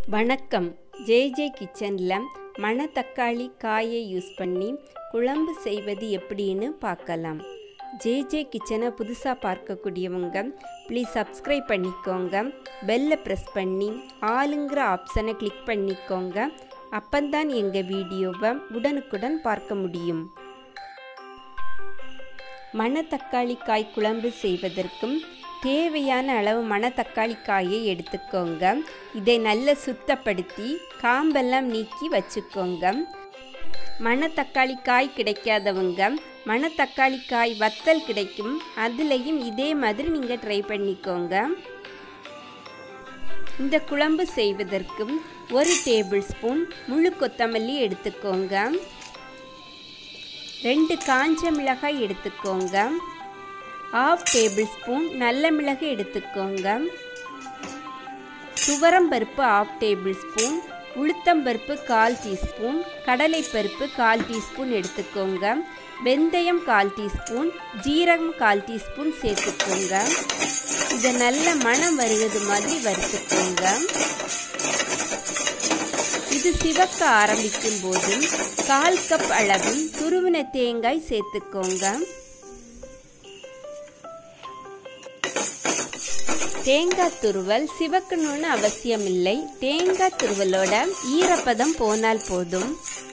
வணக்கம் ஜேஜே கிச்சனில் மணத்தக்காளி காயை யூஸ் பண்ணி குழம்பு செய்வது எப்படின்னு பார்க்கலாம் ஜேஜே கிச்சனை புதுசாக பார்க்கக்கூடியவங்க ப்ளீஸ் சப்ஸ்கிரைப் பண்ணிக்கோங்க பெல்லை ப்ரெஸ் பண்ணி ஆளுங்கிற ஆப்ஷனை கிளிக் பண்ணிக்கோங்க அப்பந்தான் எங்கள் வீடியோவை உடனுக்குடன் பார்க்க முடியும் மணத்தக்காளி காய் குழம்பு செய்வதற்கும் தேவையான அளவு மணத்தக்காளி காயை எடுத்துக்கோங்க இதை நல்ல சுத்தப்படுத்தி காம்பெல்லாம் நீக்கி வச்சுக்கோங்க மணத்தக்காளி காய் கிடைக்காதவங்க மணத்தக்காளி காய் வத்தல் கிடைக்கும் அதுலேயும் இதே மாதிரி நீங்கள் ட்ரை பண்ணிக்கோங்க இந்த குழம்பு செய்வதற்கும் ஒரு டேபிள் ஸ்பூன் முழு கொத்தமல்லி எடுத்துக்கோங்க ரெண்டு காஞ்ச மிளகாய் எடுத்துக்கோங்க ஆஃப் டேபிள் ஸ்பூன் நல்ல மிளகு எடுத்துக்கோங்க துவரம்பருப்பு ஆஃப் டேபிள் ஸ்பூன் உளுத்தம்பருப்பு கால் டீஸ்பூன் கடலைப்பருப்பு கால் டீஸ்பூன் எடுத்துக்கோங்க வெந்தயம் கால் டீஸ்பூன் ஜீரகம் கால் டீஸ்பூன் சேர்த்துக்கோங்க இதை நல்ல மனம் வருவது மாதிரி வறுத்துக்கோங்க இது சிவக்க ஆரம்பிக்கும் போது கால் கப் அளவு துருவின தேங்காய் சேர்த்துக்கோங்க தேங்காய் துருவல் சிவக்கணும்னு அவசியம் இல்லை தேங்காய் துருவலோட ஈரப்பதம் போனால் போதும்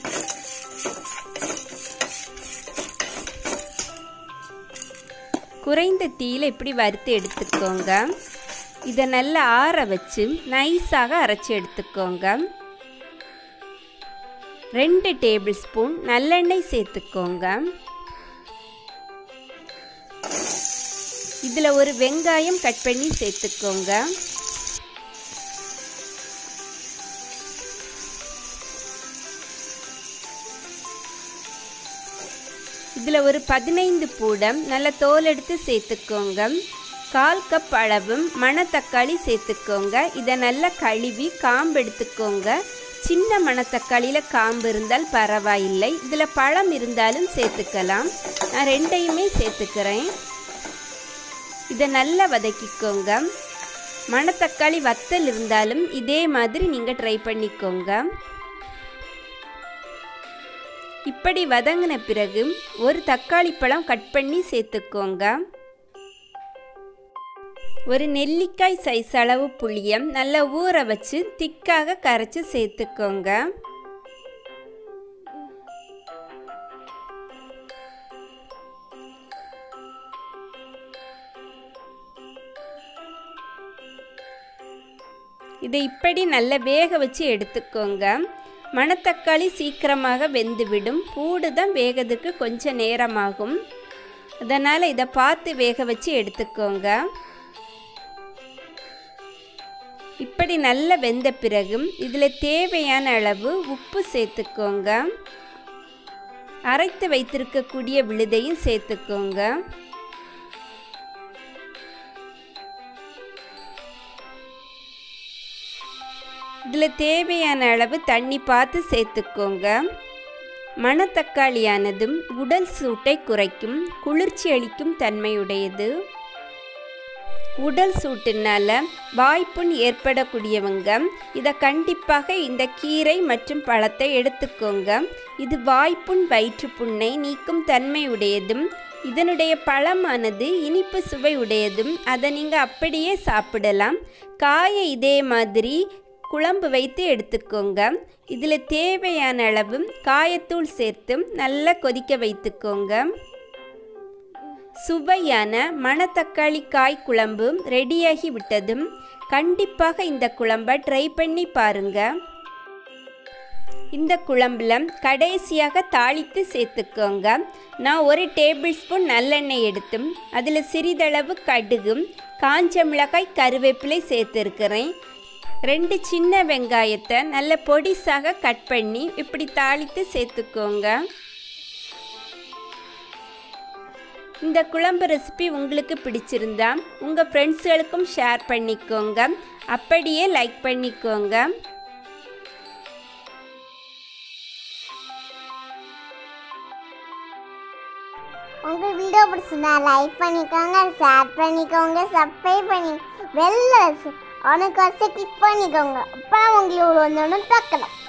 குறைந்த தீயில இப்படி வறுத்து எடுத்துக்கோங்க இதை நல்லா ஆற வச்சு நைஸாக அரைச்சி எடுத்துக்கோங்க ரெண்டு டேபிள் ஸ்பூன் நல்லெண்ணெய் சேர்த்துக்கோங்க இதில் ஒரு வெங்காயம் கட் பண்ணி சேர்த்துக்கோங்க இதில் ஒரு பதினைந்து பூடம் நல்ல தோல் எடுத்து சேர்த்துக்கோங்க கால் கப் அளவும் மணத்தக்காளி சேர்த்துக்கோங்க இதை நல்லா கழுவி காம்பு எடுத்துக்கோங்க சின்ன மணத்தக்காளியில் காம்பு இருந்தால் பரவாயில்லை இதில் பழம் இருந்தாலும் சேர்த்துக்கலாம் நான் ரெண்டையுமே சேர்த்துக்கிறேன் இதை நல்லா வதக்கிக்கோங்க மணத்தக்காளி வத்தல் இருந்தாலும் இதே மாதிரி நீங்கள் ட்ரை பண்ணிக்கோங்க இப்படி வதங்கின பிறகு ஒரு தக்காளி பழம் கட் பண்ணி சேர்த்துக்கோங்க ஒரு நெல்லிக்காய் சைஸ் அளவு புளியம் நல்லா ஊற வச்சு திக்காக கரைச்சி சேர்த்துக்கோங்க இதை இப்படி நல்ல வேக வச்சு எடுத்துக்கோங்க மணத்தக்காளி சீக்கிரமாக வெந்துவிடும் பூடு தான் வேகிறதுக்கு கொஞ்சம் நேரமாகும் அதனால் இதை பார்த்து வேக வச்சு எடுத்துக்கோங்க இப்படி நல்லா வெந்த பிறகு இதில் தேவையான அளவு உப்பு சேர்த்துக்கோங்க அரைத்து வைத்திருக்கக்கூடிய விழுதையும் சேர்த்துக்கோங்க இதில் தேவையான அளவு தண்ணி பார்த்து சேர்த்துக்கோங்க மணத்தக்காளியானதும் உடல் சூட்டை குறைக்கும் குளிர்ச்சி அளிக்கும் தன்மையுடையது உடல் சூட்டுனால வாய்ப்புண் ஏற்படக்கூடியவங்க இதை கண்டிப்பாக இந்த கீரை மற்றும் பழத்தை எடுத்துக்கோங்க இது வாய்ப்புண் வயிற்றுப்புண்ணை நீக்கும் தன்மையுடையதும் இதனுடைய பழமானது இனிப்பு சுவை உடையதும் அதை நீங்கள் அப்படியே சாப்பிடலாம் காயை இதே மாதிரி குழம்பு வைத்து எடுத்துக்கோங்க இதில் தேவையான அளவு காயத்தூள் சேர்த்து நல்லா கொதிக்க வைத்துக்கோங்க சுவையான மணத்தக்காளி காய் குழம்பு ரெடியாகி விட்டதும் கண்டிப்பாக இந்த குழம்பை ட்ரை பண்ணி பாருங்க இந்த குழம்புல கடைசியாக தாளித்து சேர்த்துக்கோங்க நான் ஒரு டேபிள் ஸ்பூன் நல்லெண்ணெய் எடுத்தும் அதில் சிறிதளவு கடுகும் காஞ்ச மிளகாய் கருவேப்பிலை சேர்த்துருக்கிறேன் ரெண்டு சின்ன வெங்காயத்தை நல்ல பொடிசாக கட் பண்ணி இப்படி தாளித்து சேர்த்துக்கோங்க இந்த குழம்பு ரெசிபி உங்களுக்கு பிடிச்சிருந்தா உங்கள் ஃப்ரெண்ட்ஸுகளுக்கும் ஷேர் பண்ணிக்கோங்க அப்படியே லைக் பண்ணிக்கோங்க உங்க வீடியோ பிடிச்சிருந்தா லைக் பண்ணிக்கோங்க ஷேர் பண்ணிக்கோங்க சப்ஸ்கிரைப் பண்ணி பெல் ஆனால் காசை கிளிக் பண்ணிக்கோங்க அப்போ உங்களுக்கு வந்தோன்னு பார்க்கலாம்